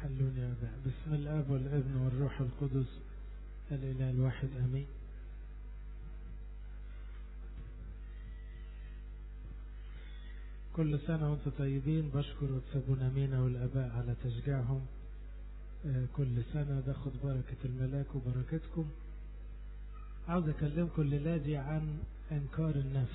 حلوني يا أبا بسم الآب والابن والروح القدس الإله الواحد أمين كل سنة وانتم طيبين بشكر وتسابون أمينة والآباء على تشجيعهم كل سنة باخد بركة الملاك وبركتكم عاوز أكلمكم الليلة دي عن إنكار النفس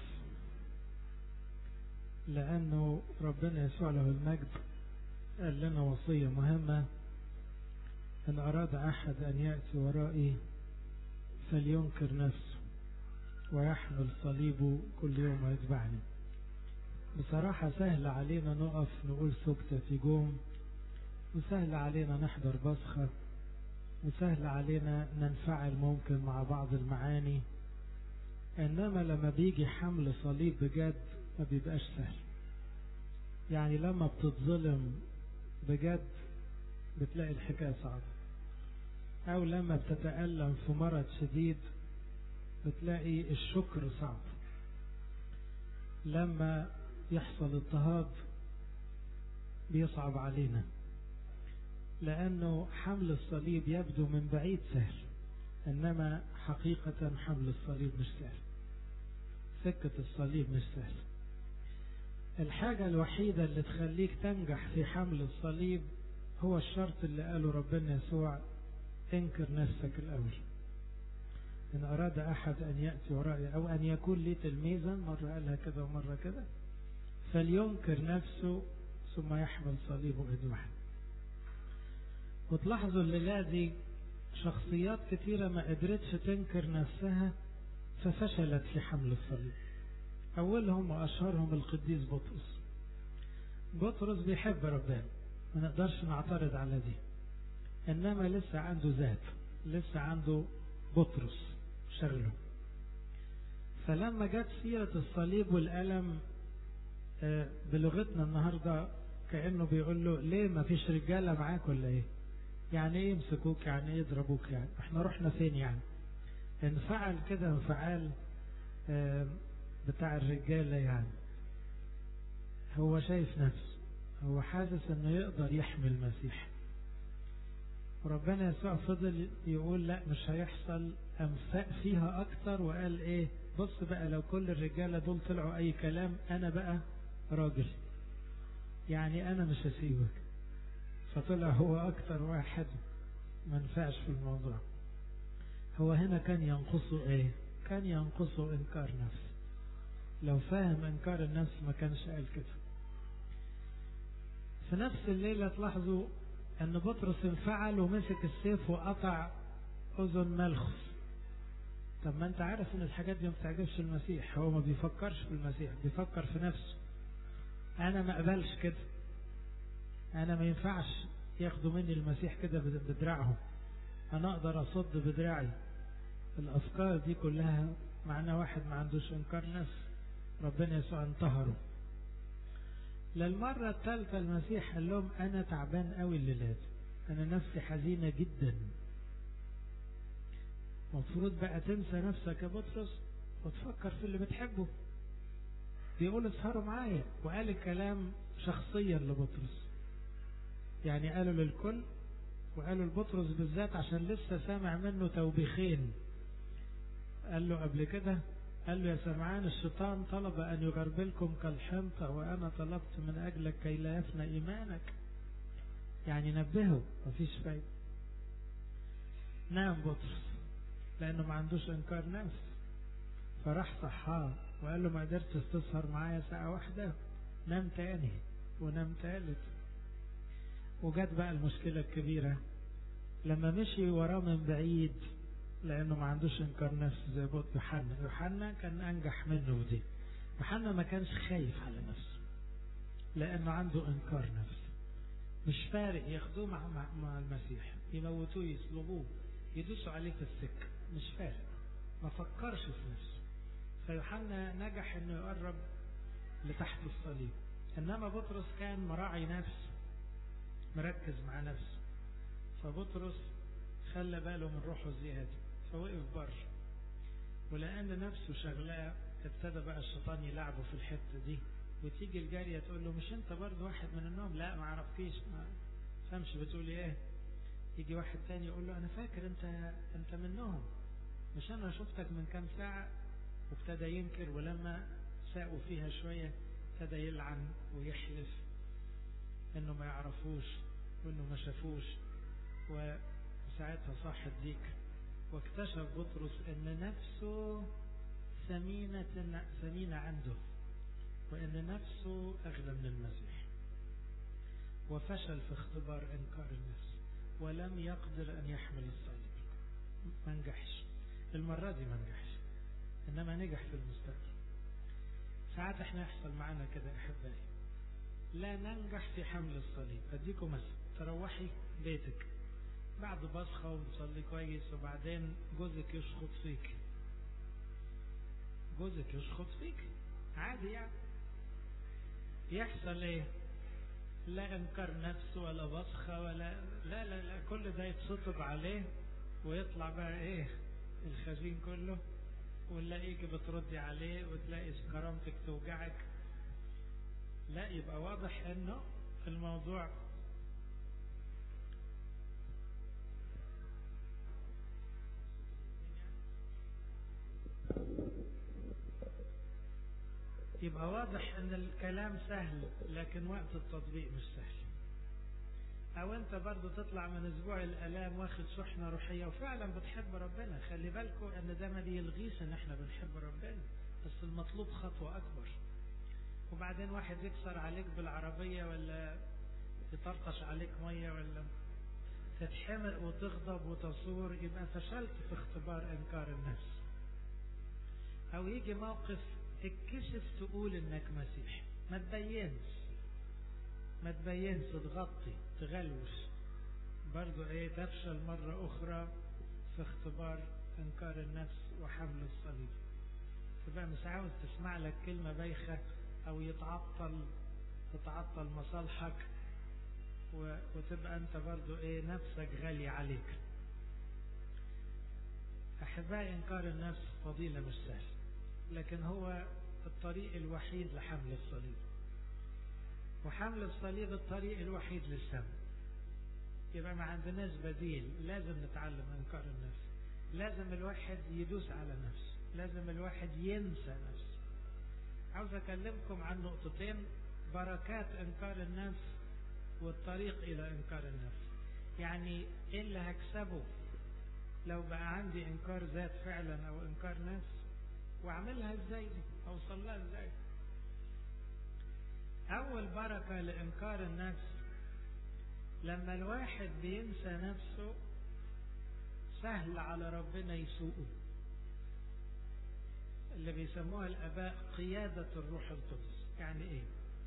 لأنه ربنا يسوع له المجد قال لنا وصية مهمة إن أراد أحد أن يأتي ورائي فلينكر نفسه ويحمل صليبه كل يوم ويتبعني بصراحة سهل علينا نقف نقول سكتة في جوم وسهل علينا نحضر بصخة وسهل علينا ننفعل ممكن مع بعض المعاني إنما لما بيجي حمل صليب بجد ما بيبقاش سهل يعني لما بتتظلم بجد بتلاقي الحكاية صعبة أو لما بتتألم في مرض شديد بتلاقي الشكر صعب لما يحصل اضطهاد بيصعب علينا لأنه حمل الصليب يبدو من بعيد سهل إنما حقيقة حمل الصليب مش سهل سكة الصليب مش سهل الحاجة الوحيدة اللي تخليك تنجح في حمل الصليب هو الشرط اللي قاله ربنا يسوع انكر نفسك الأول إن أراد أحد أن يأتي ورائي أو أن يكون لي تلميذا مرة قالها كذا ومرة كذا فلينكر نفسه ثم يحمل صليبه إدوحا وتلاحظوا الليلة دي شخصيات كثيرة ما قدرتش تنكر نفسها ففشلت في حمل الصليب أولهم وأشهرهم القديس بطرس بطرس بيحب ربنا ما نقدرش نعترض على دي إنما لسه عنده ذات لسه عنده بطرس شغله فلما جت سيرة الصليب والألم بلغتنا النهاردة كأنه بيقول له ليه ما فيش رجالة معاك ولا ايه يعني ايه يمسكوك يعني ايه يضربوك يعني احنا رحنا فين يعني انفعل كده انفعال بتاع الرجالة يعني هو شايف نفسه هو حاسس انه يقدر يحمي المسيح وربنا يسوع فضل يقول لا مش هيحصل أمساء فيها أكتر وقال إيه بص بقى لو كل الرجالة دول طلعوا أي كلام أنا بقى راجل يعني أنا مش هسيبك فطلع هو أكتر واحد ما نفعش في الموضوع هو هنا كان ينقصه إيه كان ينقصه إنكار نفس لو فاهم إنكار النفس ما كانش قال كده في نفس الليلة تلاحظوا أن بطرس انفعل ومسك السيف وقطع أذن ملخص طب ما أنت عارف أن الحاجات دي ما بتعجبش المسيح هو ما بيفكرش في المسيح بيفكر في نفسه أنا ما أقبلش كده أنا ما ينفعش ياخدوا مني المسيح كده بدراعهم أنا أقدر أصد بدراعي الأفكار دي كلها معناه واحد ما عندوش إنكار نفس ربنا يسوع انتهره للمرة الثالثة المسيح قال لهم أنا تعبان قوي الليلة أنا نفسي حزينة جدا المفروض بقى تنسى نفسك يا بطرس وتفكر في اللي بتحبه بيقول اسهروا معايا وقال الكلام شخصيا لبطرس يعني قالوا للكل وقالوا لبطرس بالذات عشان لسه سامع منه توبيخين قال له قبل كده قال له يا سمعان الشيطان طلب أن يغربلكم كالحنطة وأنا طلبت من أجلك كي لا يفنى إيمانك يعني نبهه مفيش فايدة نام بطرس لأنه ما عندوش إنكار نفس فراح صحاه وقال له ما قدرتش تسهر معايا ساعة واحدة نام تاني ونام تالت وجت بقى المشكلة الكبيرة لما مشي وراه من بعيد لانه ما عندوش انكار نفس زي بوت يوحنا يوحنا كان انجح منه ودي يوحنا ما كانش خايف على نفسه لانه عنده انكار نفس مش فارق ياخدوه مع, مع, مع المسيح يموتوه يصلبوه يدوسوا عليه في السكة مش فارق ما فكرش في نفسه فيوحنا نجح انه يقرب لتحت الصليب انما بطرس كان مراعي نفسه مركز مع نفسه فبطرس خلى باله من روحه زيادة فوقف بره ولأن نفسه شغلاه ابتدى بقى الشيطان يلعبه في الحتة دي وتيجي الجارية تقول له مش انت برضه واحد من النوم لا ما عرفتيش ما فمش بتقول ايه يجي واحد تاني يقول له انا فاكر انت انت منهم مش انا شفتك من كام ساعة وابتدى ينكر ولما ساقوا فيها شوية ابتدى يلعن ويحلف انه ما يعرفوش وانه ما شافوش وساعتها صاحت ديك واكتشف بطرس ان نفسه ثمينة ثمينة عنده وان نفسه اغلى من المسيح وفشل في اختبار انكار النفس ولم يقدر ان يحمل الصليب ما نجحش المرة دي ما نجحش انما نجح في المستقبل ساعات احنا يحصل معانا كده احبائي لا ننجح في حمل الصليب اديكم مثل تروحي بيتك بعد بصخة وتصلي كويس وبعدين جوزك يشخط فيك جوزك يشخط فيك عادي يعني يحصل ايه لا انكر نفس ولا بصخة ولا لا لا لا كل ده يتسطب عليه ويطلع بقى ايه الخزين كله ونلاقيك بتردي عليه وتلاقي كرامتك توجعك لا يبقى واضح انه الموضوع يبقى واضح ان الكلام سهل لكن وقت التطبيق مش سهل او انت برضو تطلع من اسبوع الالام واخد شحنة روحية وفعلا بتحب ربنا خلي بالكم ان ده ما بيلغيش ان احنا بنحب ربنا بس المطلوب خطوة اكبر وبعدين واحد يكسر عليك بالعربية ولا يطرطش عليك مية ولا تتحمق وتغضب وتصور يبقى فشلت في اختبار انكار النفس او يجي موقف تتكشف تقول انك مسيح ما تبينش ما تبينش تغطي تغلوش برضو ايه تفشل مرة اخرى في اختبار انكار النفس وحمل الصليب تبقى مش عاوز تسمع لك كلمة بايخة او يتعطل تتعطل مصالحك وتبقى انت برضو ايه نفسك غالي عليك احبائي انكار النفس فضيلة مش سهل لكن هو الطريق الوحيد لحمل الصليب وحمل الصليب الطريق الوحيد للسماء يبقى ما عندناش بديل لازم نتعلم انكار النفس لازم الواحد يدوس على نفسه لازم الواحد ينسى نفسه عاوز اكلمكم عن نقطتين بركات انكار النفس والطريق الى انكار النفس يعني ايه اللي هكسبه لو بقى عندي انكار ذات فعلا او انكار نفس واعملها ازاي دي اوصل لها ازاي اول بركة لانكار النفس لما الواحد بينسى نفسه سهل على ربنا يسوقه اللي بيسموها الاباء قيادة الروح القدس يعني ايه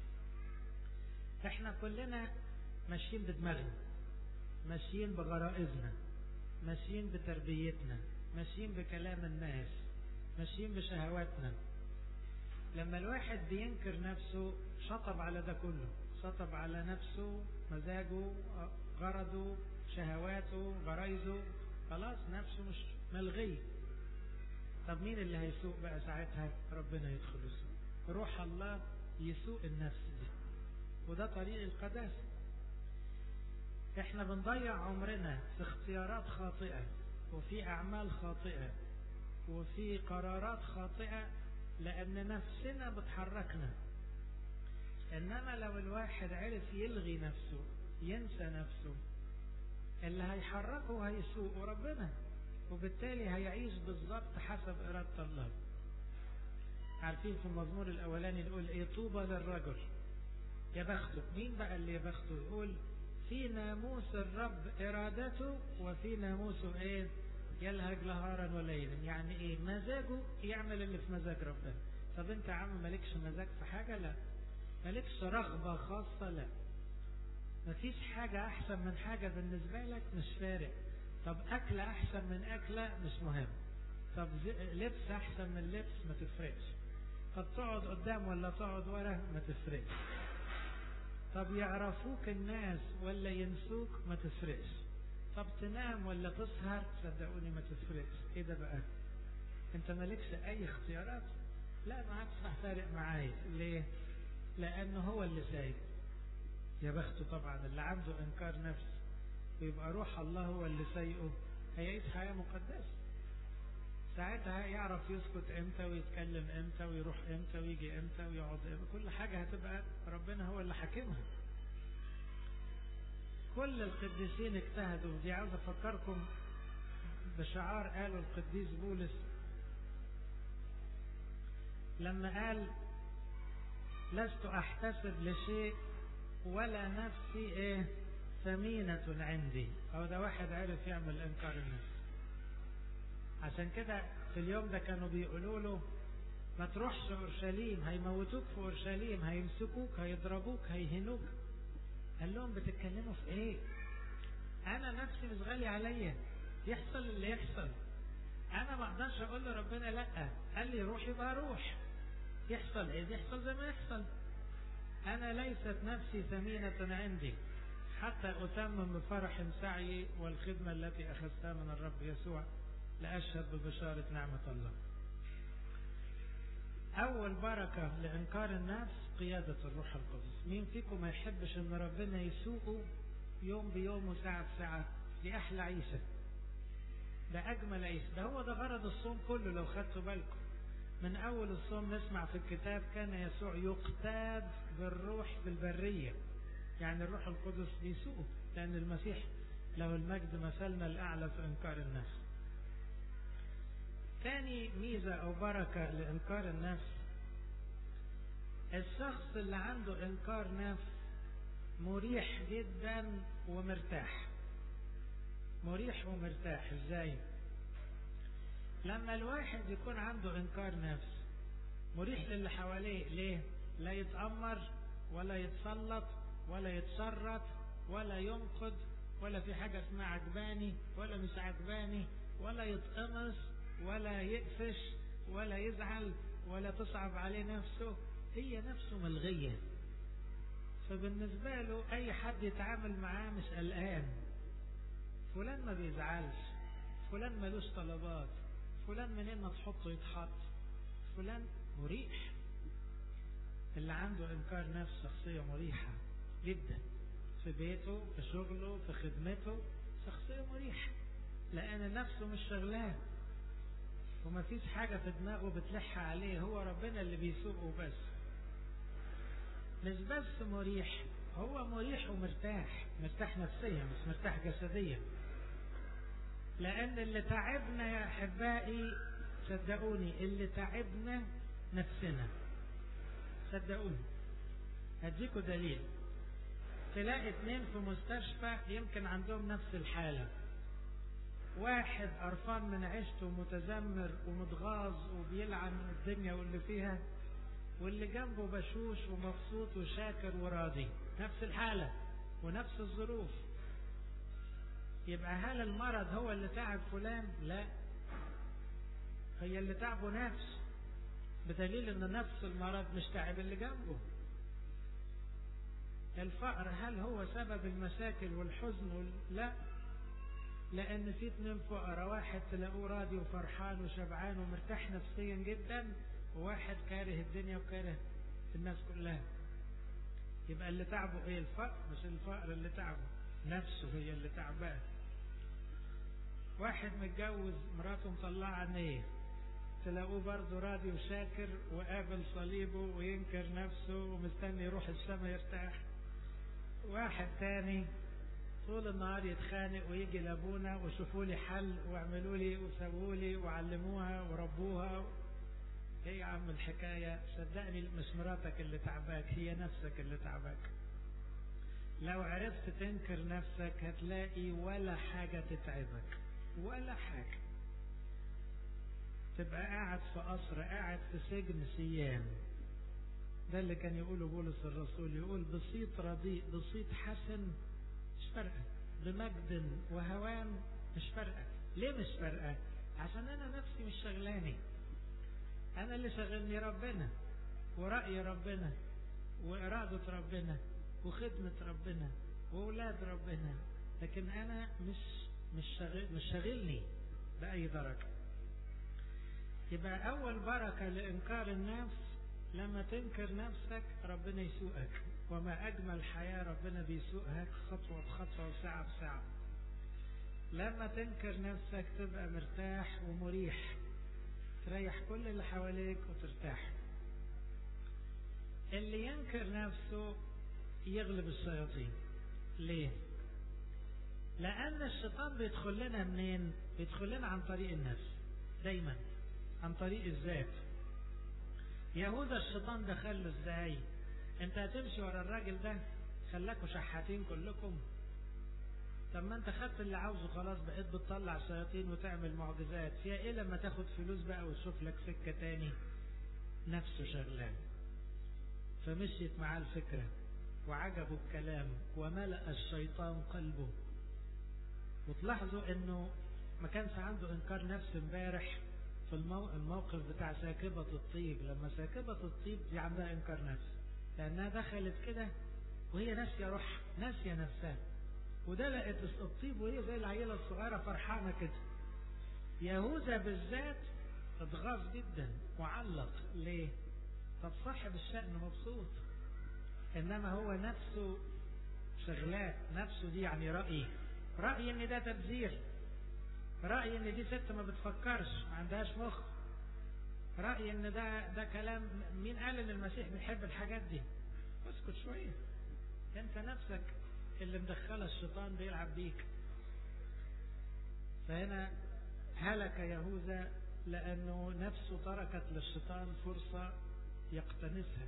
احنا كلنا ماشيين بدماغنا ماشيين بغرائزنا ماشيين بتربيتنا ماشيين بكلام الناس ماشيين بشهواتنا لما الواحد بينكر نفسه شطب على ده كله شطب على نفسه مزاجه غرضه شهواته غرايزه خلاص نفسه مش ملغي طب مين اللي هيسوق بقى ساعتها ربنا يدخل يسوق روح الله يسوق النفس دي وده طريق القداسة احنا بنضيع عمرنا في اختيارات خاطئة وفي اعمال خاطئة وفي قرارات خاطئة لأن نفسنا بتحركنا إنما لو الواحد عرف يلغي نفسه ينسى نفسه اللي هيحركه هيسوق ربنا وبالتالي هيعيش بالظبط حسب إرادة الله عارفين في المزمور الأولاني نقول إيه طوبى للرجل يا بخته مين بقى اللي يا بخته يقول في ناموس الرب إرادته وفي ناموسه إيه يلهج نهارا وليلا يعني ايه مزاجه يعمل اللي في مزاج ربنا طب انت يا عم مالكش مزاج في حاجة لا مالكش رغبة خاصة لا مفيش حاجة احسن من حاجة بالنسبة لك مش فارق طب اكلة احسن من اكلة مش مهم طب لبس احسن من لبس ما تفرقش طب تقعد قدام ولا تقعد ورا ما تفرقش طب يعرفوك الناس ولا ينسوك ما تفرقش طب تنام ولا تسهر صدقوني ما تفرقش ايه ده بقى انت مالكش اي اختيارات لا ما عادش فارق معايا ليه لانه هو اللي سايق يا بخته طبعا اللي عنده إنكار نفس ويبقى روح الله هو اللي سايقه هيعيش حياة مقدسة ساعتها يعرف يسكت امتى ويتكلم امتى ويروح امتى ويجي امتى ويقعد امتى كل حاجة هتبقى ربنا هو اللي حاكمها كل القديسين اجتهدوا دي عاوز افكركم بشعار قاله القديس بولس لما قال لست احتسب لشيء ولا نفسي ايه ثمينة عندي او ده واحد عرف يعمل انكار النفس عشان كده في اليوم ده كانوا بيقولوا له ما تروحش اورشليم هيموتوك في اورشليم هيمسكوك هيضربوك هيهنوك قال لهم بتتكلموا في ايه انا نفسي مش غالي عليا يحصل اللي يحصل انا ما اقدرش اقول لربنا لا قال لي روح يبقى روح يحصل ايه يحصل زي ما يحصل انا ليست نفسي ثمينة عندي حتى اتمم بفرح سعيي والخدمة التي اخذتها من الرب يسوع لاشهد ببشارة نعمة الله اول بركة لانكار النفس قيادة الروح القدس مين فيكم ما يحبش ان ربنا يسوقه يوم بيوم وساعة بساعة دي احلى عيشة ده اجمل عيشة ده هو ده غرض الصوم كله لو خدتوا بالكم من اول الصوم نسمع في الكتاب كان يسوع يقتاد بالروح في البرية يعني الروح القدس بيسوقه لان المسيح له المجد مثلنا الاعلى في انكار النفس ثاني ميزة او بركة لانكار النفس الشخص اللي عنده انكار نفس مريح جدا ومرتاح مريح ومرتاح ازاي لما الواحد يكون عنده انكار نفس مريح للي حواليه ليه لا يتأمر ولا يتسلط ولا يتشرط ولا ينقد ولا في حاجة اسمها عجباني ولا مش عجباني ولا يتقمص ولا يقفش ولا يزعل ولا تصعب عليه نفسه هي نفسه ملغية فبالنسبة له أي حد يتعامل معاه مش قلقان فلان ما بيزعلش فلان ملوش طلبات فلان منين ما تحطه يتحط فلان مريح اللي عنده انكار نفس شخصية مريحة جدا في بيته في شغله في خدمته شخصية مريحة لأن نفسه مش شغلاه وما فيش حاجة في دماغه بتلح عليه هو ربنا اللي بيسوقه بس مش بس مريح هو مريح ومرتاح مرتاح نفسيا مش مرتاح جسديا لأن اللي تعبنا يا أحبائي صدقوني اللي تعبنا نفسنا صدقوني هديكوا دليل تلاقي اتنين في مستشفى يمكن عندهم نفس الحالة واحد قرفان من عيشته ومتذمر ومتغاظ وبيلعن الدنيا واللي فيها واللي جنبه بشوش ومبسوط وشاكر وراضي نفس الحالة ونفس الظروف يبقى هل المرض هو اللي تعب فلان لا هي اللي تعبه نفس بدليل ان نفس المرض مش تعب اللي جنبه الفقر هل هو سبب المشاكل والحزن وال... لا لان في اتنين فقراء واحد تلاقوه راضي وفرحان وشبعان ومرتاح نفسيا جدا وواحد كاره الدنيا وكاره الناس كلها يبقى اللي تعبه ايه الفقر مش الفقر اللي تعبه نفسه هي اللي تعبان واحد متجوز مراته مطلعه عينيه تلاقوه برضه راضي وشاكر وقابل صليبه وينكر نفسه ومستني يروح السما يرتاح واحد تاني طول النهار يتخانق ويجي لابونا وشوفوا لي حل واعملوا لي وسووا لي وعلموها وربوها ايه يا عم الحكاية صدقني مش مراتك اللي تعباك هي نفسك اللي تعباك لو عرفت تنكر نفسك هتلاقي ولا حاجة تتعبك ولا حاجة تبقى قاعد في قصر قاعد في سجن سيام ده اللي كان يقوله بولس الرسول يقول بسيط رديء بسيط حسن مش فارقة بمجد وهوان مش فارقة ليه مش فارقة عشان انا نفسي مش شغلاني انا اللي شغلني ربنا ورأي ربنا وإرادة ربنا وخدمة ربنا وأولاد ربنا لكن أنا مش مش شاغل مش شاغلني بأي درجة يبقى أول بركة لإنكار النفس لما تنكر نفسك ربنا يسوقك وما أجمل حياة ربنا بيسوقها خطوة بخطوة وساعة بساعة لما تنكر نفسك تبقى مرتاح ومريح تريح كل اللي حواليك وترتاح اللي ينكر نفسه يغلب الشياطين ليه لأن الشيطان بيدخل لنا منين بيدخل لنا عن طريق النفس دايما عن طريق الذات يهوذا الشيطان دخله ازاي انت هتمشي ورا الراجل ده خلاكوا شحاتين كلكم طب ما انت خدت اللي عاوزه خلاص بقيت بتطلع شياطين وتعمل معجزات فيها ايه لما تاخد فلوس بقى وتشوف لك سكة تاني نفسه شغلان فمشيت معاه الفكرة وعجبه الكلام وملأ الشيطان قلبه وتلاحظوا انه ما كانش عنده انكار نفس امبارح في الموقف بتاع ساكبة الطيب لما ساكبة الطيب دي عندها انكار نفس لانها دخلت كده وهي ناسية روح ناسية نفسها وده لقت الطيب وهي زي العيلة الصغيرة فرحانة كده يهوذا بالذات اتغاظ جدا وعلق ليه طب صاحب الشأن مبسوط انما هو نفسه شغلات نفسه دي يعني رأي رأي ان ده تبذير رأي ان دي ست ما بتفكرش ما عندهاش مخ رأي ان ده ده كلام مين قال ان المسيح بيحب الحاجات دي اسكت شوية انت نفسك اللي مدخله الشيطان بيلعب بيك فهنا هلك يهوذا لأنه نفسه تركت للشيطان فرصة يقتنسها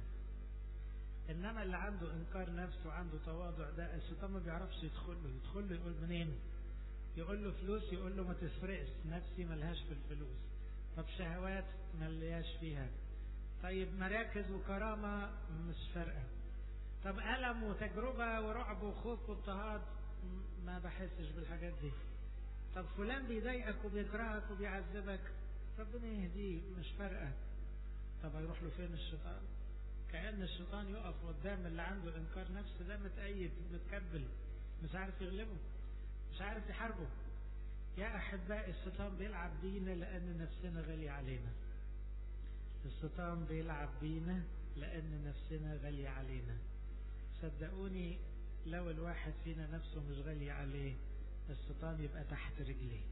إنما اللي عنده إنكار نفس وعنده تواضع ده الشيطان ما بيعرفش يدخل له يدخل له يقول منين يقول له فلوس يقول له ما تسرقش نفسي ملهاش في الفلوس طب شهوات ملياش فيها طيب مراكز وكرامة مش فارقة طب ألم وتجربة ورعب وخوف واضطهاد ما بحسش بالحاجات دي طب فلان بيضايقك وبيكرهك وبيعذبك ربنا يهديه مش فارقة طب هيروح له فين الشيطان كأن الشيطان يقف قدام اللي عنده إنكار نفس ده متأيد متكبل مش عارف يغلبه مش عارف يحاربه يا أحباء الشيطان بيلعب بينا لأن نفسنا غالية علينا الشيطان بيلعب بينا لأن نفسنا غالية علينا صدقوني لو الواحد فينا نفسه مش غالية عليه الشيطان يبقى تحت رجليه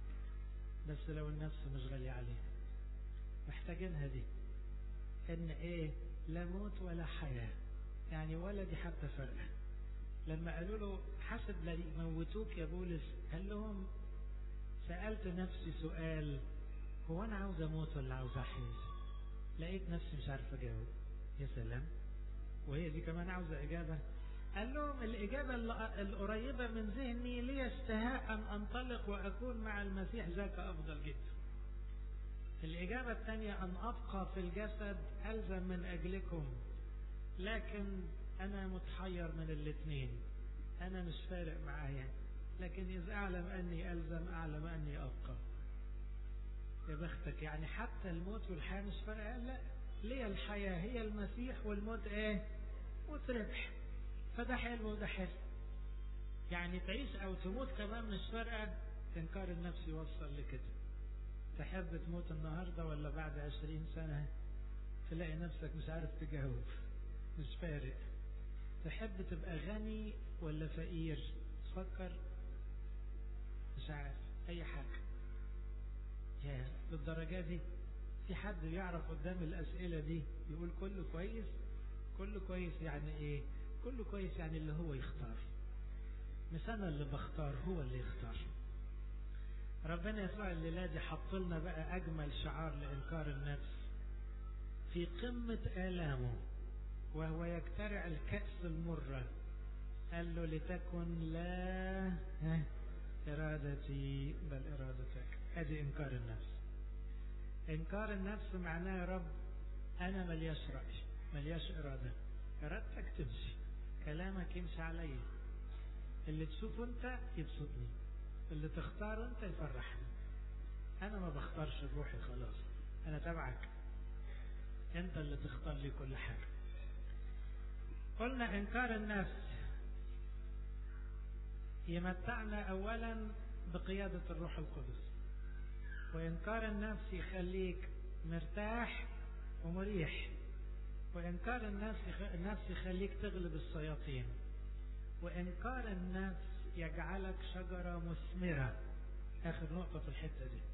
بس لو النفس مش غالية عليه محتاجينها دي ان ايه لا موت ولا حياة يعني ولا دي حتى فرقة لما قالوا له حسب لا يموتوك يا بولس قال لهم سألت نفسي سؤال هو انا عاوز اموت ولا عاوز احيا لقيت نفسي مش عارف اجاوب يا سلام وهي دي كمان عاوزة اجابة قال لهم الإجابة القريبة من ذهني لي اشتهاء أن أنطلق وأكون مع المسيح ذاك أفضل جدا الإجابة الثانية أن أبقى في الجسد ألزم من أجلكم لكن أنا متحير من الاثنين أنا مش فارق معايا لكن إذا أعلم أني ألزم أعلم أني أبقى يا بختك يعني حتى الموت والحياة مش فارقة لا ليه الحياة هي المسيح والموت إيه موت ربح فده حلو وده حلو يعني تعيش او تموت كمان مش فارقه انكار النفس يوصل لكده تحب تموت النهارده ولا بعد عشرين سنه تلاقي نفسك مش عارف تجاوب مش فارق تحب تبقى غني ولا فقير تفكر مش عارف اي حاجه يا للدرجه دي في حد يعرف قدام الاسئله دي يقول كله كويس كله كويس يعني ايه كله كويس يعني اللي هو يختار مش انا اللي بختار هو اللي يختار ربنا يسوع الليلة دي حط لنا بقى اجمل شعار لانكار النفس في قمة آلامه وهو يكترع الكأس المرة قال له لتكن لا إرادتي بل إرادتك ادي إنكار النفس إنكار النفس معناه يا رب أنا ملياش رأي ملياش إرادة إرادتك تمشي كلامك يمشي عليا اللي تشوفه انت يبسطني اللي تختاره انت يفرحني انا ما بختارش روحي خلاص انا تبعك انت اللي تختار لي كل حاجة قلنا انكار النفس يمتعنا اولا بقيادة الروح القدس وانكار النفس يخليك مرتاح ومريح وإنكار النفس النفس يخليك تغلب الشياطين وإنكار النفس يجعلك شجرة مثمرة آخر نقطة في الحتة دي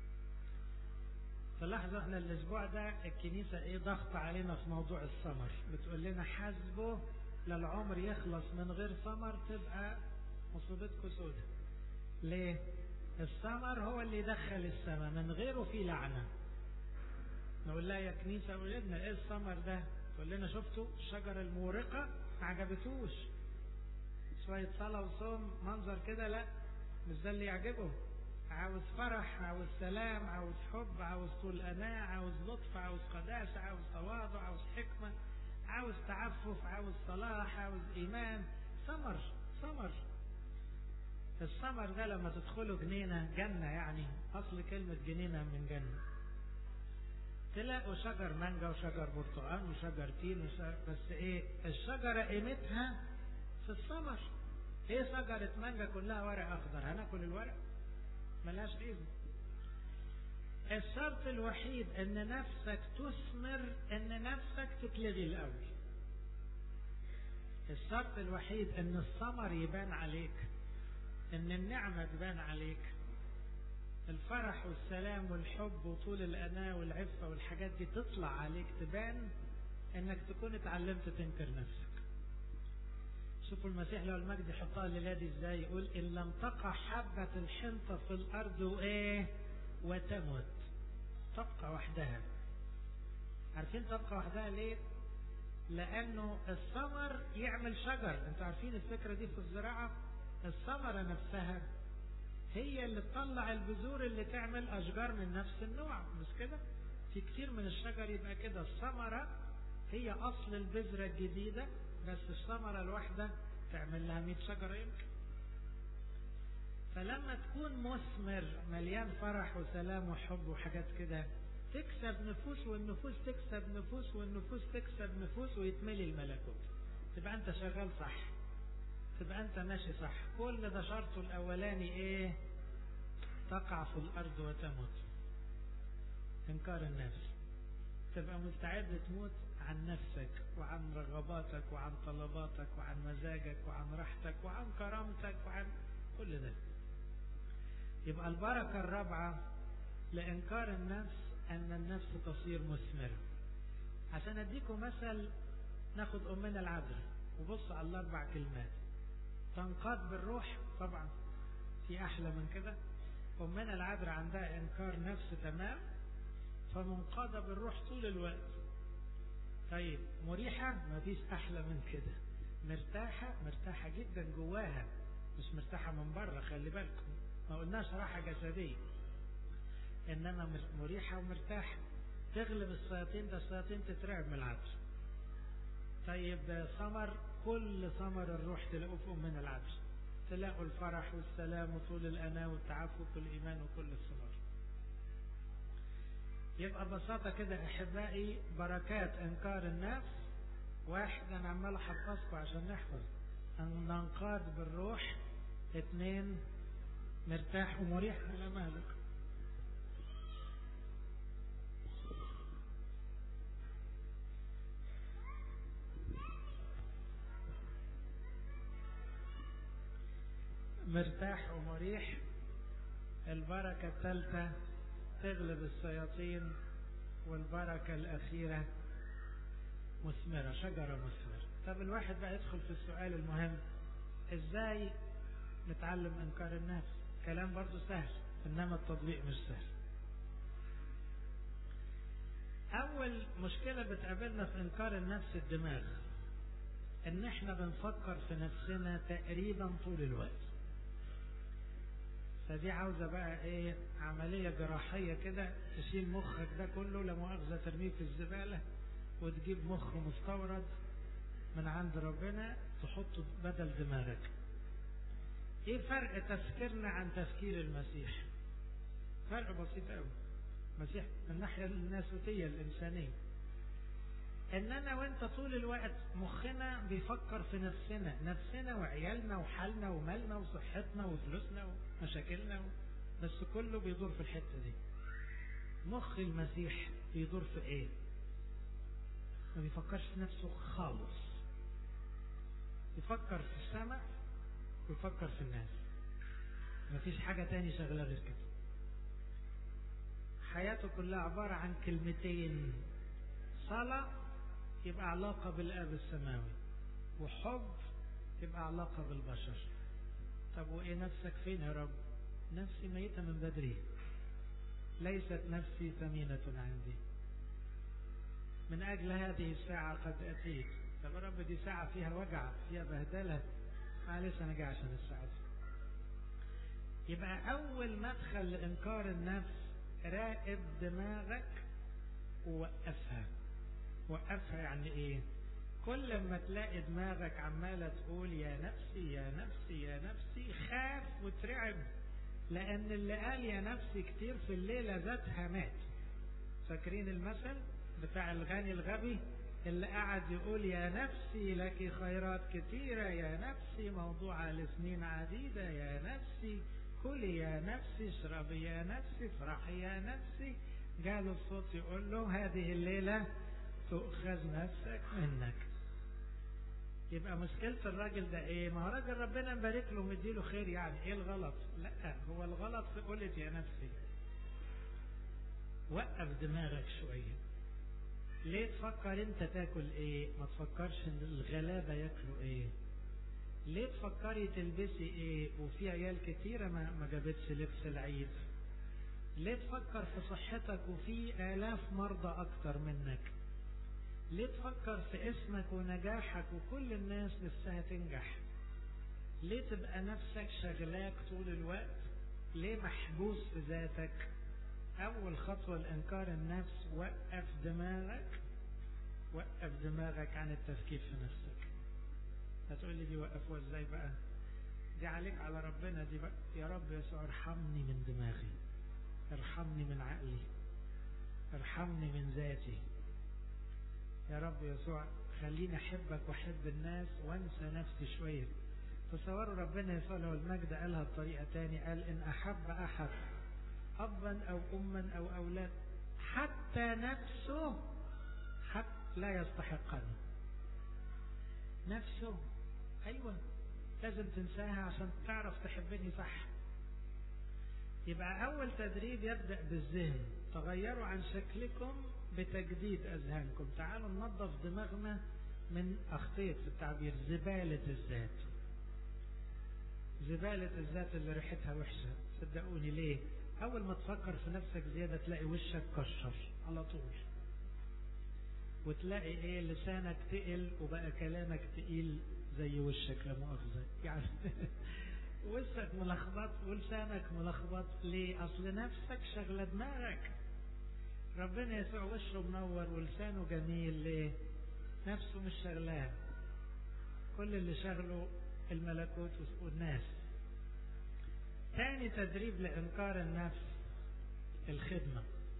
تلاحظوا احنا الاسبوع ده الكنيسة ايه ضغط علينا في موضوع الثمر بتقول لنا حاسبه للعمر يخلص من غير ثمر تبقى مصيبتكم سودة ليه الثمر هو اللي يدخل السماء من غيره في لعنة نقول لها يا كنيسة قول لنا ايه الثمر ده تقول لنا شفتوا الشجرة المورقة ما عجبتوش شوية صلاة وصوم منظر كده لا مش ده اللي يعجبه عاوز فرح عاوز سلام عاوز حب عاوز طول أناة عاوز لطف عاوز قداسة عاوز تواضع عاوز حكمة عاوز تعفف عاوز صلاح عاوز إيمان ثمر ثمر الثمر ده لما تدخلوا جنينة جنة يعني أصل كلمة جنينة من جنة تلاقوا شجر مانجا وشجر برتقال وشجر تين وشجر بس ايه الشجرة قيمتها في الثمر ايه شجرة مانجا كلها ورق اخضر هناكل الورق ملهاش قيمة الشرط الوحيد ان نفسك تثمر ان نفسك تتلغي الاول الشرط الوحيد ان الثمر يبان عليك ان النعمة تبان عليك الفرح والسلام والحب وطول الأناة والعفة والحاجات دي تطلع عليك تبان انك تكون اتعلمت تنكر نفسك شوفوا المسيح لو المجد يحطها للادي ازاي يقول ان لم تقع حبة الحنطة في الارض وايه وتمت تبقى وحدها عارفين تبقى وحدها ليه لانه الثمر يعمل شجر انتوا عارفين الفكرة دي في الزراعة الثمرة نفسها هي اللي تطلع البذور اللي تعمل أشجار من نفس النوع مش كده في كتير من الشجر يبقى كده الثمرة هي أصل البذرة الجديدة بس الثمرة الواحدة تعمل لها 100 شجرة يمكن فلما تكون مثمر مليان فرح وسلام وحب وحاجات كده تكسب نفوس والنفوس تكسب نفوس والنفوس تكسب نفوس ويتملي الملكوت تبقى انت شغال صح تبقى انت ماشي صح كل ده شرطه الاولاني ايه تقع في الارض وتموت انكار النفس تبقى مستعد تموت عن نفسك وعن رغباتك وعن طلباتك وعن مزاجك وعن راحتك وعن كرامتك وعن كل ده يبقى البركة الرابعة لإنكار النفس أن النفس تصير مثمرة عشان أديكم مثل ناخد أمنا العذراء وبص على الأربع كلمات تنقاد بالروح طبعا في أحلى من كده أمنا العذراء عندها إنكار نفس تمام فمنقادة بالروح طول الوقت طيب مريحة ما فيش أحلى من كده مرتاحة مرتاحة جدا جواها مش مرتاحة من بره خلي بالكم ما قلناش راحة جسدية إنما مريحة ومرتاحة تغلب الشياطين ده الشياطين تترعب من العذراء طيب ثمر كل ثمر الروح تلاقوه في أمنا العذراء تلاقوا الفرح والسلام وطول الأناة والتعفف والإيمان وكل الثمار يبقى ببساطة كده أحبائي بركات إنكار النفس واحد أنا عمال أحفظكم عشان نحفظ أن ننقاد بالروح اثنين مرتاح ومريح على مهلك مرتاح ومريح البركة الثالثة تغلب الشياطين والبركة الأخيرة مثمرة شجرة مثمرة طب الواحد بقى يدخل في السؤال المهم ازاي نتعلم انكار النفس كلام برضو سهل انما التطبيق مش سهل اول مشكلة بتقابلنا في انكار النفس الدماغ ان احنا بنفكر في نفسنا تقريبا طول الوقت فدي عاوزة بقى ايه عملية جراحية كده تشيل مخك ده كله لا مؤاخذة ترميه في الزبالة وتجيب مخ مستورد من عند ربنا تحطه بدل دماغك ايه فرق تفكيرنا عن تفكير المسيح فرق بسيط قوي المسيح من الناحية الناسوتية الإنسانية ان انا وانت طول الوقت مخنا بيفكر في نفسنا نفسنا وعيالنا وحالنا ومالنا وصحتنا وفلوسنا ومشاكلنا و... بس كله بيدور في الحتة دي مخ المسيح بيدور في ايه ما بيفكرش في نفسه خالص يفكر في السماء ويفكر في الناس مفيش حاجة تاني شغلة غير كده حياته كلها عبارة عن كلمتين صلاة يبقى علاقة بالآب السماوي وحب يبقى علاقة بالبشر طب وإيه نفسك فين يا رب نفسي ميتة من بدري ليست نفسي ثمينة عندي من أجل هذه الساعة قد أتيت طب يا رب دي ساعة فيها وجع فيها بهدلة معلش أنا جاي عشان الساعة دي يبقى أول مدخل لإنكار النفس راقب دماغك ووقفها وقفها يعني إيه كل ما تلاقي دماغك عمالة تقول يا نفسي يا نفسي يا نفسي خاف وترعب لأن اللي قال يا نفسي كتير في الليلة ذاتها مات فاكرين المثل بتاع الغني الغبي اللي قعد يقول يا نفسي لك خيرات كثيرة يا نفسي موضوعة لسنين عديدة يا نفسي كلي يا نفسي اشربي يا نفسي افرحي يا نفسي جاله الصوت يقول له هذه الليلة تؤخذ نفسك منك يبقى مشكلة الراجل ده ايه ما هو راجل ربنا مبارك له ومديله خير يعني ايه الغلط لا هو الغلط في قولة يا نفسي وقف دماغك شوية ليه تفكر انت تاكل ايه ما تفكرش ان الغلابة ياكلوا ايه ليه تفكري تلبسي ايه وفي عيال كتيرة ما, ما جابتش لبس العيد ليه تفكر في صحتك وفي آلاف مرضى أكتر منك ليه تفكر في اسمك ونجاحك وكل الناس نفسها تنجح ليه تبقى نفسك شغلاك طول الوقت ليه محبوس في ذاتك أول خطوة لإنكار النفس وقف دماغك وقف دماغك عن التفكير في نفسك هتقول لي دي وقفوها ازاي بقى دي عليك على ربنا دي بقى يا رب يسوع ارحمني من دماغي ارحمني من عقلي ارحمني من ذاتي يا رب يسوع خليني احبك واحب الناس وانسى نفسي شويه تصوروا ربنا يسوع له المجد قالها بطريقه تاني قال ان احب احد ابا او اما او اولاد حتى نفسه حتى لا يستحقني نفسه ايوه لازم تنساها عشان تعرف تحبني صح يبقى اول تدريب يبدا بالذهن تغيروا عن شكلكم بتجديد اذهانكم تعالوا ننظف دماغنا من اخطية في التعبير زبالة الذات زبالة الذات اللي ريحتها وحشة صدقوني ليه اول ما تفكر في نفسك زيادة تلاقي وشك كشر على طول وتلاقي ايه لسانك تقل وبقى كلامك تقيل زي وشك لا مؤاخذة يعني وشك ملخبط ولسانك ملخبط ليه اصل نفسك شغلة دماغك ربنا يسوع وشه منور ولسانه جميل ليه نفسه مش شغلاه كل اللي شغله الملكوت والناس ثاني تدريب لإنكار النفس الخدمة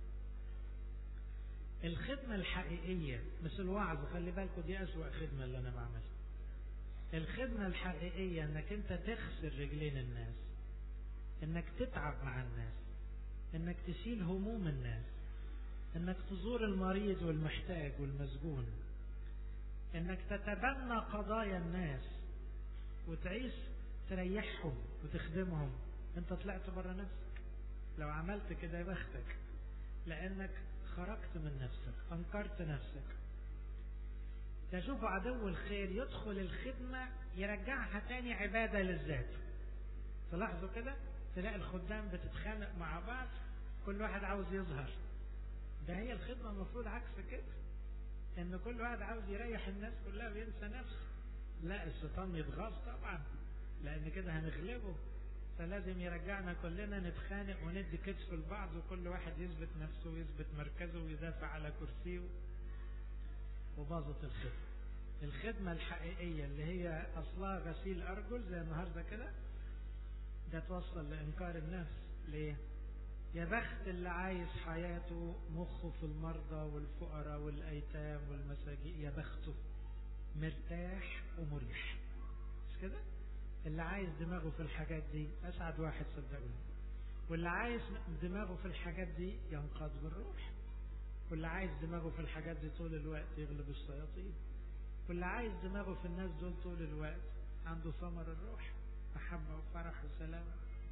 الخدمة الحقيقية مش الوعظ خلي بالكم دي أسوأ خدمة اللي أنا بعملها الخدمة الحقيقية انك انت تغسل رجلين الناس انك تتعب مع الناس انك تشيل هموم الناس انك تزور المريض والمحتاج والمسجون انك تتبنى قضايا الناس وتعيش تريحهم وتخدمهم انت طلعت بره نفسك لو عملت كده يا بختك لانك خرجت من نفسك انكرت نفسك تشوف عدو الخير يدخل الخدمة يرجعها تاني عبادة للذات تلاحظوا كده تلاقي الخدام بتتخانق مع بعض كل واحد عاوز يظهر ده هي الخدمة المفروض عكس كده ان كل واحد عاوز يريح الناس كلها وينسى نفسه لا الشيطان يتغاظ طبعا لان كده هنغلبه فلازم يرجعنا كلنا نتخانق وندي كتف لبعض وكل واحد يثبت نفسه ويثبت مركزه ويدافع على كرسيه وباظت الخدمة الخدمة الحقيقية اللي هي أصلها غسيل أرجل زي النهاردة كده ده توصل لإنكار النفس ليه؟ يا بخت اللي عايش حياته مخه في المرضى والفقراء والأيتام والمساجين يا بخته مرتاح ومريح مش كده؟ اللي عايز دماغه في الحاجات دي أسعد واحد صدقوني واللي عايز دماغه في الحاجات دي ينقض بالروح واللي عايز دماغه في الحاجات دي طول الوقت يغلب الشياطين واللي عايز دماغه في الناس دول طول الوقت عنده ثمر الروح محبة وفرح وسلام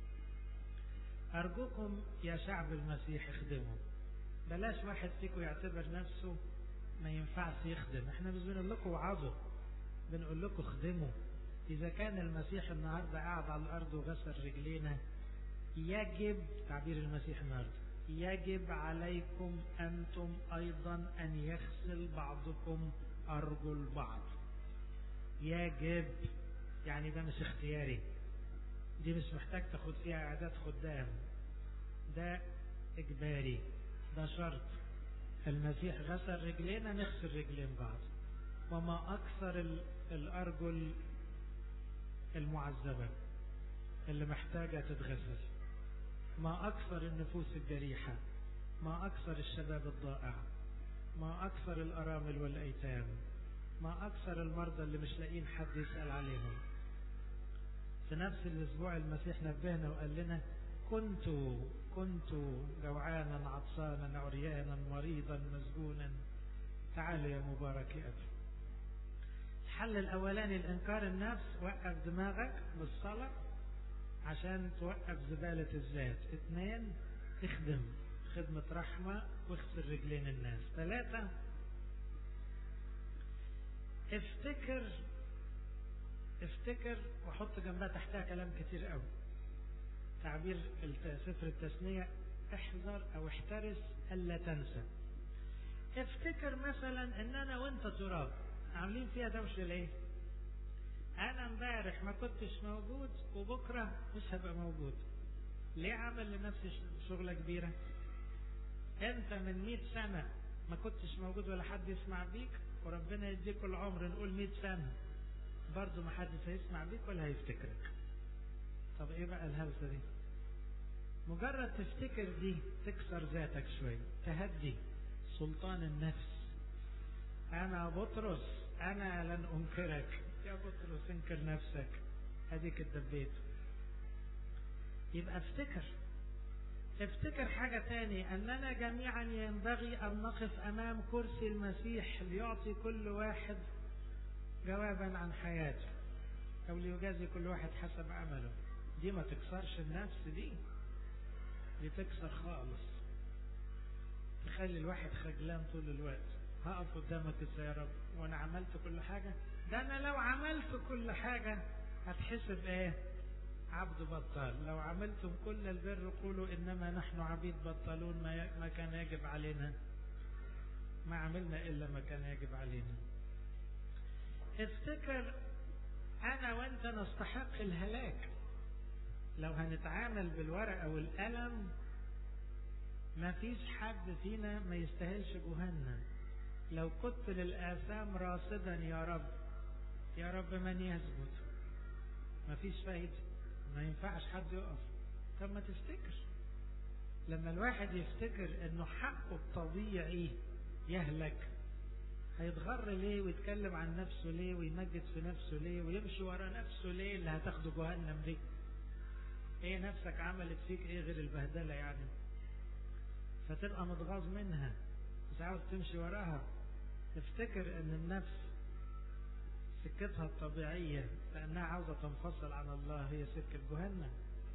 أرجوكم يا شعب المسيح اخدموا بلاش واحد فيكم يعتبر نفسه ما ينفعش يخدم احنا مش بنقول لكم وعظوا بنقول لكم خدموا إذا كان المسيح النهاردة قاعد على الأرض وغسل رجلينا يجب تعبير المسيح النهاردة يجب عليكم أنتم أيضا أن يغسل بعضكم أرجل بعض يجب يعني ده مش اختياري دي مش محتاج تاخد فيها إعداد خدام ده إجباري ده شرط المسيح غسل رجلينا نغسل رجلين بعض وما أكثر الأرجل المعذبة اللي محتاجة تتغسل ما أكثر النفوس الجريحة ما أكثر الشباب الضائع ما أكثر الأرامل والأيتام ما أكثر المرضى اللي مش لاقيين حد يسأل عليهم في نفس الأسبوع المسيح نبهنا وقال لنا كنت كنت جوعانا عطشانا عريانا مريضا مسجونا تعالوا يا مبارك يا أبي الحل الأولاني لإنكار النفس وقف دماغك بالصلاة عشان توقف زبالة الذات اثنين اخدم خدمة رحمة واغسل رجلين الناس ثلاثة افتكر افتكر وحط جنبها تحتها كلام كتير قوي تعبير سفر التثنية احذر او احترس الا تنسى افتكر مثلا ان انا وانت تراب عاملين فيها دوشة ليه انا امبارح ما كنتش موجود وبكرة مش هبقى موجود ليه عمل لنفسي شغلة كبيرة انت من مئة سنة ما كنتش موجود ولا حد يسمع بيك وربنا يديك العمر نقول مئة سنة برضه ما حدش هيسمع بيك ولا هيفتكرك طب ايه بقى الهوسة دي مجرد تفتكر دي تكسر ذاتك شوية تهدي سلطان النفس انا بطرس انا لن انكرك يا بطرس انكر نفسك اديك اتدبيت يبقى افتكر افتكر حاجة تاني اننا جميعا ينبغي ان نقف امام كرسي المسيح ليعطي كل واحد جوابا عن حياته او ليجازي كل واحد حسب عمله دي ما تكسرش النفس دي دي تكسر خالص تخلي الواحد خجلان طول الوقت هقف قدامك ازاي يا رب وانا عملت كل حاجة ده انا لو عملت كل حاجة هتحسب ايه عبد بطال لو عملتم كل البر قولوا انما نحن عبيد بطلون ما, ما كان يجب علينا ما عملنا الا ما كان يجب علينا افتكر انا وانت نستحق الهلاك لو هنتعامل بالورقة والقلم ما فيش حد فينا ما يستاهلش جهنم لو كنت للآثام راصدا يا رب يا رب من يثبت ما فيش فايدة ما ينفعش حد يقف طب ما تفتكر لما الواحد يفتكر انه حقه الطبيعي يهلك هيتغر ليه ويتكلم عن نفسه ليه ويمجد في نفسه ليه ويمشي ورا نفسه ليه اللي هتاخده جهنم دي ايه نفسك عملت فيك ايه غير البهدلة يعني فتبقى متغاظ منها مش عاوز تمشي وراها تفتكر ان النفس سكتها الطبيعية لانها عاوزة تنفصل عن الله هي سكة جهنم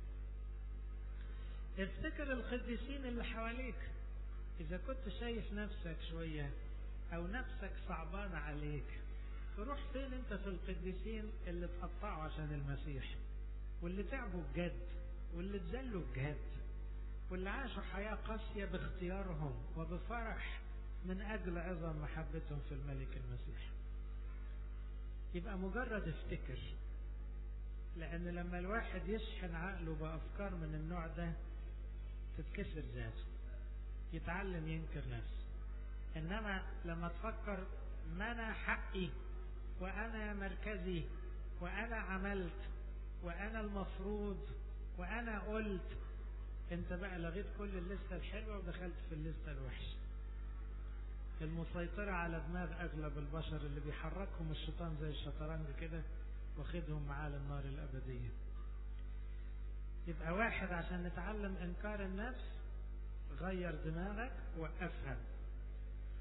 افتكر القديسين اللي حواليك اذا كنت شايف نفسك شوية او نفسك صعبان عليك تروح فين انت في القديسين اللي اتقطعوا عشان المسيح واللي تعبوا بجد واللي اتذلوا بجد واللي عاشوا حياة قاسية باختيارهم وبفرح من أجل عظم محبتهم في الملك المسيح يبقى مجرد افتكر لأن لما الواحد يشحن عقله بأفكار من النوع ده تتكسر ذاته يتعلم ينكر نفسه إنما لما تفكر ما أنا حقي وأنا مركزي وأنا عملت وأنا المفروض وأنا قلت أنت بقى لغيت كل الليستة الحلوة ودخلت في الليستة الوحشة المسيطرة على دماغ أغلب البشر اللي بيحركهم الشيطان زي الشطرنج كده واخدهم معاه للنار الأبدية يبقى واحد عشان نتعلم إنكار النفس غير دماغك وقفها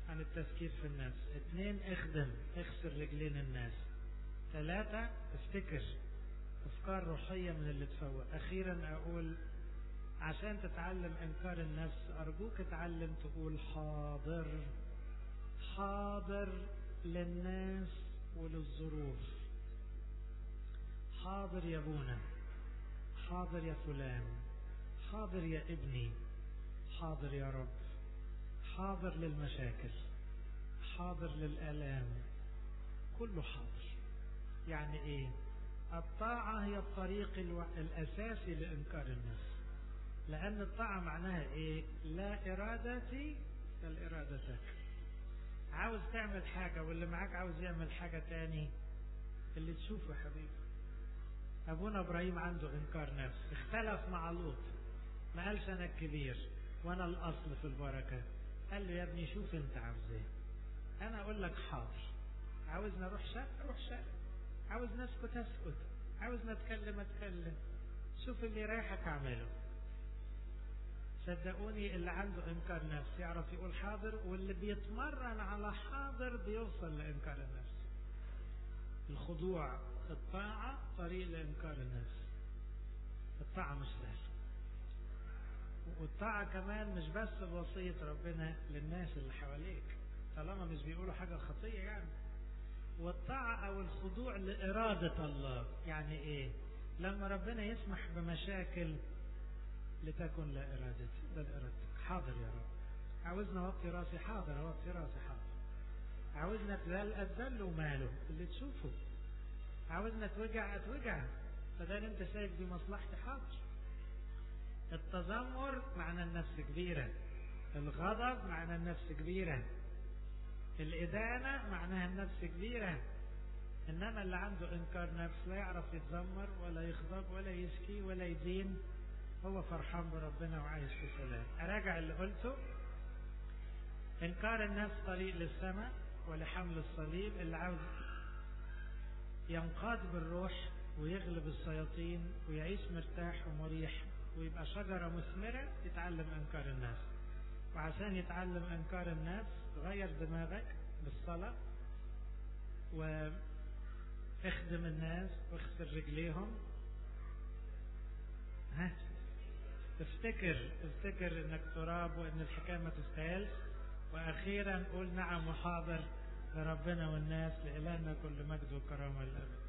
عن التفكير في الناس اثنين اخدم اغسل رجلين الناس ثلاثة افتكر افكار روحية من اللي تفوق اخيرا اقول عشان تتعلم انكار النفس ارجوك اتعلم تقول حاضر حاضر للناس وللظروف حاضر يا ابونا حاضر يا فلان حاضر يا ابني حاضر يا رب حاضر للمشاكل حاضر للآلام كله حاضر يعني ايه الطاعة هي الطريق الو... الأساسي لإنكار النفس لأن الطاعة معناها ايه لا إرادتي بل إرادتك عاوز تعمل حاجة واللي معاك عاوز يعمل حاجة تاني اللي تشوفه يا حبيبي أبونا إبراهيم عنده إنكار نفس اختلف مع لوط ما قالش أنا الكبير وأنا الأصل في البركة قال له يا ابني شوف أنت عاوز إيه أنا أقول لك حاضر عاوزنا أروح شرق أروح شرق عاوز نسكت أسكت عاوز نتكلم أتكلم شوف اللي رايحك أعمله صدقوني اللي عنده إنكار نفس يعرف يقول حاضر واللي بيتمرن على حاضر بيوصل لإنكار النفس الخضوع الطاعة طريق لإنكار النفس الطاعة مش سهلة والطاعة كمان مش بس بوصية ربنا للناس اللي حواليك طالما مش بيقولوا حاجة خطية يعني والطاعة أو الخضوع لإرادة الله يعني إيه لما ربنا يسمح بمشاكل لتكن لا إرادتي بل إرادتك حاضر يا رب عاوزنا وطي راسي حاضر وطي راسي حاضر عاوزنا اتذل اتذل وماله اللي تشوفه عاوزنا اتوجع اتوجع فدام انت شايف دي مصلحتي حاضر التذمر معنى النفس كبيرة الغضب معنى النفس كبيرة الإدانة معناها النفس كبيرة إنما اللي عنده إنكار نفس لا يعرف يتذمر ولا يغضب ولا يشكي ولا يدين هو فرحان بربنا وعايش في سلام أراجع اللي قلته إنكار النفس طريق للسماء ولحمل الصليب اللي عاوز ينقاد بالروح ويغلب الشياطين ويعيش مرتاح ومريح ويبقى شجرة مثمرة يتعلم إنكار الناس وعشان يتعلم إنكار الناس غير دماغك بالصلاة واخدم الناس واغسل رجليهم ها افتكر افتكر انك تراب وان الحكاية ما تستاهلش واخيرا قول نعم وحاضر لربنا والناس لإلهنا كل مجد وكرامة للأبد